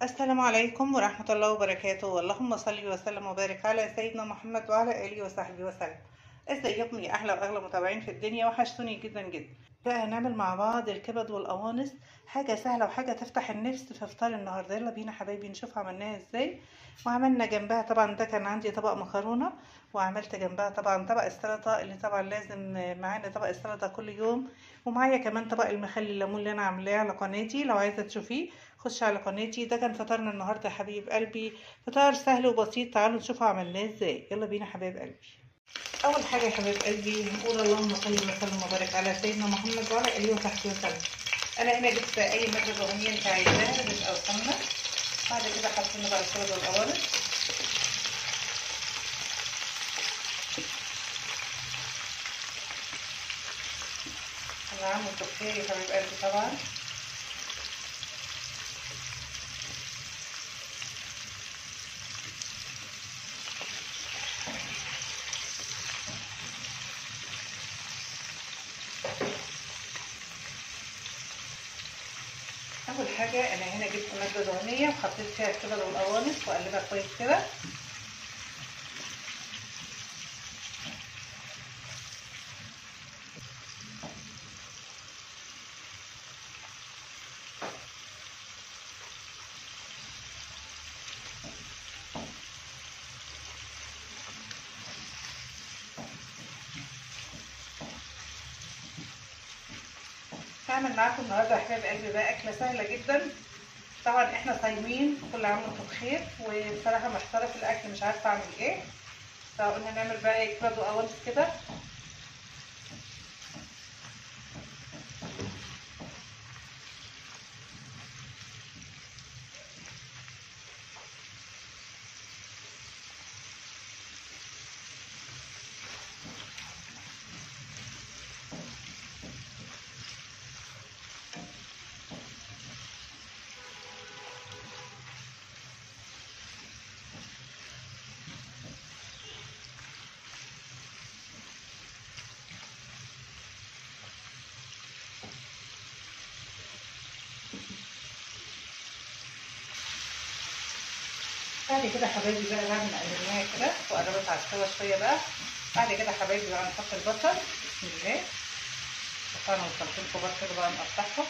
السلام عليكم ورحمة الله وبركاته اللهم صل وسلم وبارك على سيدنا محمد وعلى آله وصحبه وسلم ازيكم يا أحلى وأغلى متابعين في الدنيا وحشتوني جدا جدا بقى هنعمل مع بعض الكبد والقوانص حاجة سهلة وحاجة تفتح النفس في فطار النهاردة يلا بينا حبايبي نشوف عملناها ازاي وعملنا جنبها طبعا ده كان عندي طبق مكرونة وعملت جنبها طبعا طبق السلطة اللي طبعا لازم معانا طبق السلطة كل يوم ومعايا كمان طبق المخلي الليمون اللي انا عاملاه على قناتي لو عايزة تشوفيه خش على قناتي ده كان فطارنا النهارده يا حبيب قلبي فطار سهل وبسيط تعالوا نشوفوا عملناه ازاي يلا بينا حبايب قلبي اول حاجه يا حبايب قلبي نقول اللهم صل وسلم وبارك على سيدنا محمد وعلى اله وصحبه وسلم انا هنا جبت اي ماده دهنيه انت عايزاها زيت او سمنه بعد كده حطينا بقى الكبد والقوانص نعم وتبخير يا حبيب قلبي طبعا اول حاجه انا هنا جبت ماده دهنيه وحطيت فيها الكبد والقوانص واقلبها كويس كده هعمل معاكم النهارده يا حبايب قلبي بقى اكله سهله جدا طبعا احنا صايمين كل عام وانتم بخير وبصراحه محتاره في الاكل مش عارفه اعمل ايه فقلنا نعمل بقى ايه كبد وقوانص كده بعد كده حبايبي بقى بعد ما قلبناها كده وقربت على السوا شويه بقى بعد كده حبايبي بقى نحط البصل بسم الله قطعنا بصلتين كبار كده بقى نقطعهم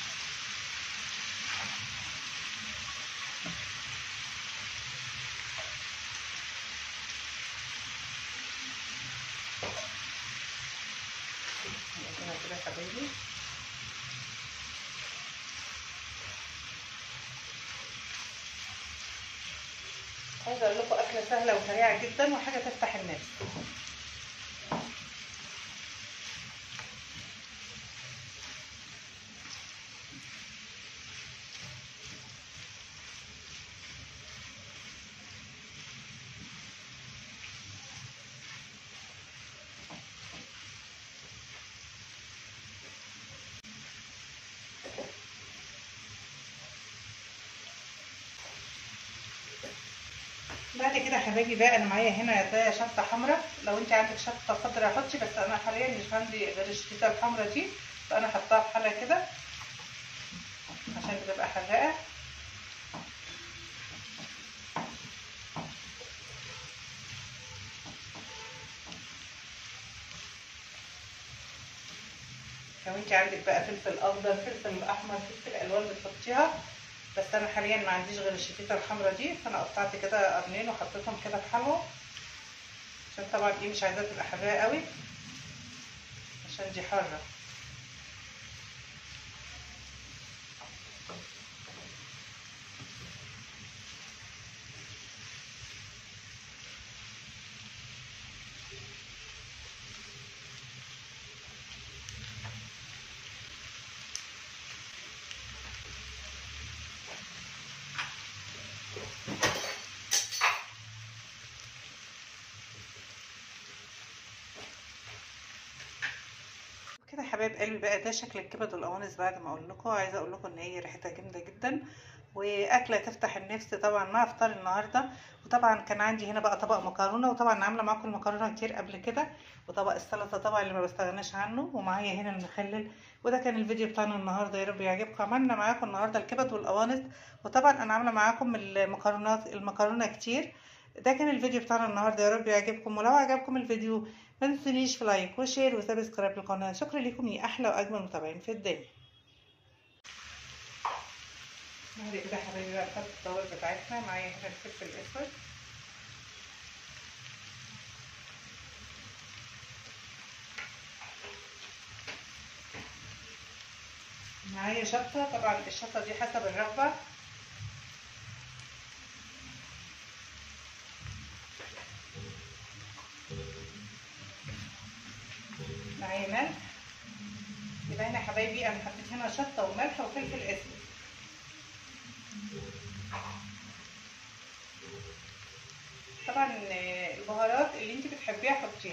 كده يا حبايبي عايزه اقول لكم اكله سهله وسريعه جدا وحاجه تفتح النفس بعد كده يا حبايبي بقى انا معايا هنا ده شطه حمراء لو انت عندك شطه خضراء حطي بس انا حاليا مش عندي غير الشطه الحمراء دي فانا حطاها في حله كده عشان تبقى حراقه لو انت عندك بقى فلفل اخضر فلفل احمر فلفل الوان بتحطيها بس انا حاليا ما عنديش غير الشتيته الحمراء دي فانا قطعت كده قرنين وحطيتهم كده في حلوه عشان طبعا دي مش عايزاها تبقى حراقه قوي عشان دي حاره كده يا حبايب قلبي بقى ده شكل الكبد والقوانص بعد ما اقول لكم عايزه اقول لكم ان هي ريحتها جامده جدا واكله تفتح النفس طبعا مع افطار النهارده وطبعا كان عندي هنا بقى طبق مكرونه وطبعا عامله معاكم المكرونه كتير قبل كده وطبق السلطه طبعا اللي ما بستغناش عنه ومعايا هنا المخلل وده كان الفيديو بتاعنا النهارده يا رب يعجبكم عملنا معاكم النهارده الكبد والقوانص وطبعا انا عامله معاكم المكرونات المكرونه كتير ده كان الفيديو بتاعنا النهارده يا رب يعجبكم ولو عجبكم الفيديو ما تنسونيش في لايك وشير وسبسكرايب للقناه شكرا لكم يا احلى واجمل متابعين في الدنيا بعد كده يا حبايبي بقى نحط التوابل بتاعتنا معايا هنا الفلفل الاسود معايا شطه طبعا الشطه دي حسب الرغبه معايا ملح يبقى هنا يا حبايبي انا حطيت هنا شطه وملح وفلفل اسود طبعا البهارات اللي انت بتحبيها حطيها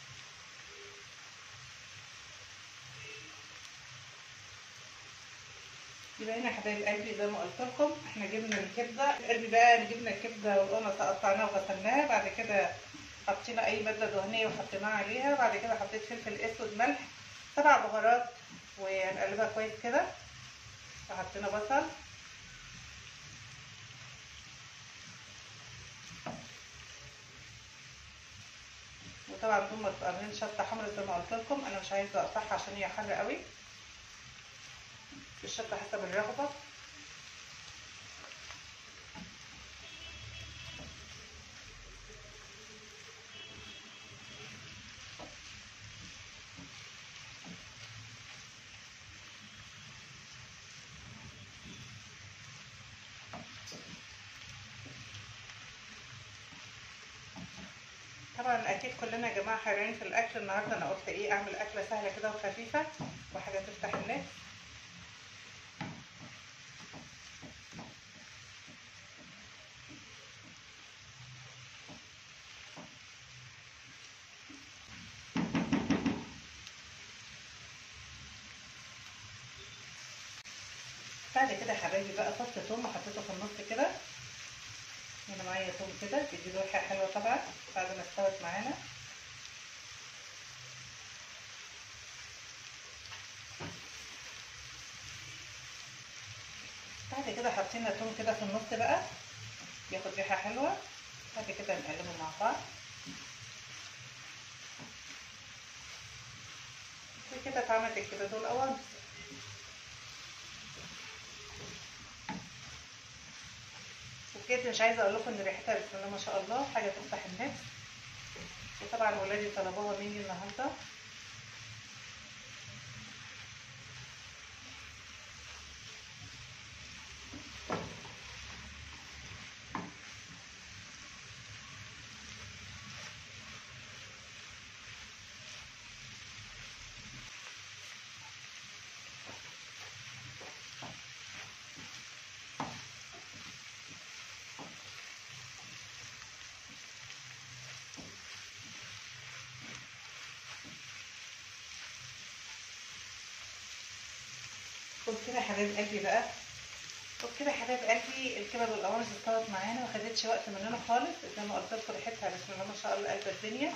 يبقى هنا يا حبايب قلبي زي ما قلت لكم احنا جبنا الكبده قلبي بقى جبنا الكبده والقنص قطعناها وغسلناها بعد كده حطينا اي ماده دهنيه وحطيناها عليها بعد كده حطيت فلفل اسود ملح سبع بهارات وهنقلبها كويس كده وحطينا بصل وطبعا دول متقرنين شطه حمرا زي ما قلت لكم انا مش عايزه اقطعها عشان هي حاره قوي الشطه حسب الرغبه طبعا اكيد كلنا يا جماعه حيرانين في الاكل النهارده انا قلت ايه اعمل اكله سهله كده وخفيفه وحاجه تفتح النفس بعد كده يا حبايبي بقى فص توم وحطيته في النص كده هنا معايا توم كده بيدي ريحه حلوه طبعا بعد ما استوت معانا بعد كده حطينا توم كده في النص بقى ياخد ريحه حلوه بعد كده نقلبه مع بعض وكده اتعملت الكبد والقوانص بجد مش عايزه اقول لكم ان ريحتها بسم الله ما شاء الله حاجه تفتح النفس وطبعا ولادي طلبوها مني النهارده وبكده يا حبايب قلبي بقى وبكده يا حبايب قلبي الكبد والقوانص استوت معانا ما خدتش وقت مننا خالص زي ما قلت لكم ريحتها بسم الله ما شاء الله قلب الدنيا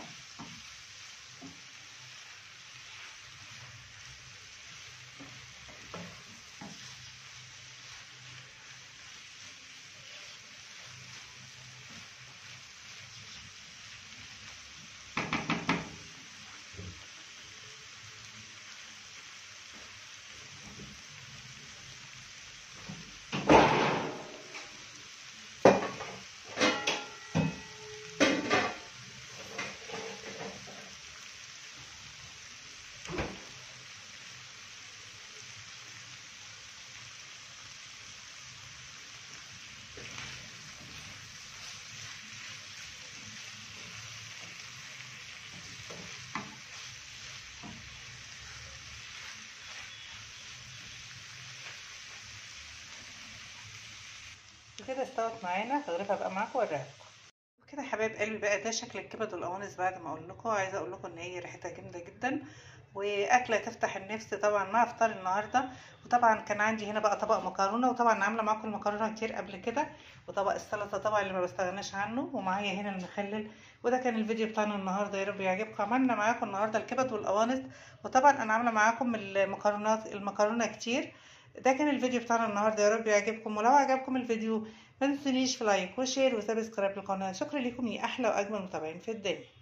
كده استوت معانا هغرفها بقى معاكم واوريها لكم كده يا حبايب قلبي بقى ده شكل الكبد والقوانص بعد ما اقول لكم عايزه اقول لكم ان هي ريحتها جامده جدا واكله تفتح النفس طبعا مع افطار النهارده وطبعا كان عندي هنا بقى طبق مكرونه وطبعا عامله معاكم المكرونه كتير قبل كده وطبق السلطه طبعا اللي ما بستغناش عنه ومعايا هنا المخلل وده كان الفيديو بتاعنا النهارده يا رب يعجبكم عملنا معاكم النهارده الكبد والقوانص وطبعا انا عامله معاكم المكرونات المكرونه كتير ده كان الفيديو بتاعنا النهارده يا رب يعجبكم ولو عجبكم الفيديو ما تنسونيش في لايك وشير وسبسكرايب للقناه شكرا لكم يا احلى واجمل متابعين في الدنيا